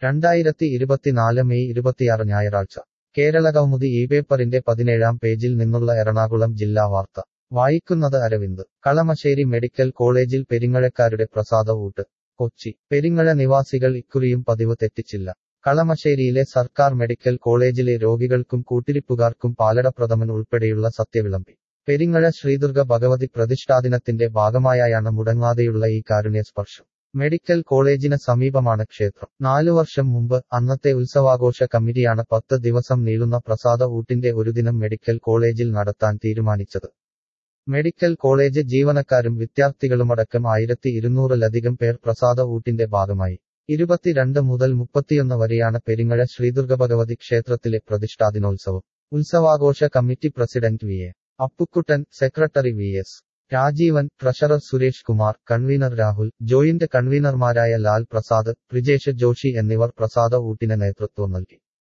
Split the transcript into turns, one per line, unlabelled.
രണ്ടായിരത്തി ഇരുപത്തിനാല് മെയ് ഇരുപത്തിയാറ് ഞായറാഴ്ച കേരള കൗമുദി ഈ പേപ്പറിന്റെ പതിനേഴാം പേജിൽ നിന്നുള്ള എറണാകുളം ജില്ലാ വാർത്ത വായിക്കുന്നത് അരവിന്ദ് കളമശ്ശേരി മെഡിക്കൽ കോളേജിൽ പെരിങ്ങഴക്കാരുടെ പ്രസാദ ഊട്ട് കൊച്ചി പെരിങ്ങഴ നിവാസികൾ ഇക്കുറിയും പതിവ് തെറ്റിച്ചില്ല കളമശ്ശേരിയിലെ സർക്കാർ മെഡിക്കൽ കോളേജിലെ രോഗികൾക്കും കൂട്ടിരിപ്പുകാർക്കും പാലടപ്രഥമൻ ഉൾപ്പെടെയുള്ള സത്യവിളമ്പി പെരിങ്ങഴ ശ്രീദുർഗ ഭഗവതി പ്രതിഷ്ഠാദിനത്തിന്റെ ഭാഗമായാണ് മുടങ്ങാതെയുള്ള ഈ കാരുണ്യ സ്പർശം മെഡിക്കൽ കോളേജിന് സമീപമാണ് ക്ഷേത്രം നാലു വർഷം മുമ്പ് അന്നത്തെ ഉത്സവാഘോഷ കമ്മിറ്റിയാണ് പത്ത് ദിവസം നീളുന്ന പ്രസാദ ഊട്ടിന്റെ ഒരു ദിനം മെഡിക്കൽ കോളേജിൽ നടത്താൻ തീരുമാനിച്ചത് മെഡിക്കൽ കോളേജ് ജീവനക്കാരും വിദ്യാർത്ഥികളുമടക്കം ആയിരത്തി ഇരുന്നൂറിലധികം പേർ പ്രസാദ ഊട്ടിന്റെ ഭാഗമായി ഇരുപത്തിരണ്ട് മുതൽ മുപ്പത്തിയൊന്ന് വരെയാണ് പെരിങ്ങഴ ശ്രീദുർഗഭഗവതി ക്ഷേത്രത്തിലെ പ്രതിഷ്ഠാദിനോത്സവം ഉത്സവാഘോഷ committee president V A Appukuttan secretary V S Rajeevan treasurer Suresh Kumar convener Rahul joint കൺവീനർമാരായ ലാൽ പ്രസാദ് പ്രിജേഷ് ജോഷി എന്നിവർ പ്രസാദ ഊട്ടിന് നേതൃത്വം നൽകി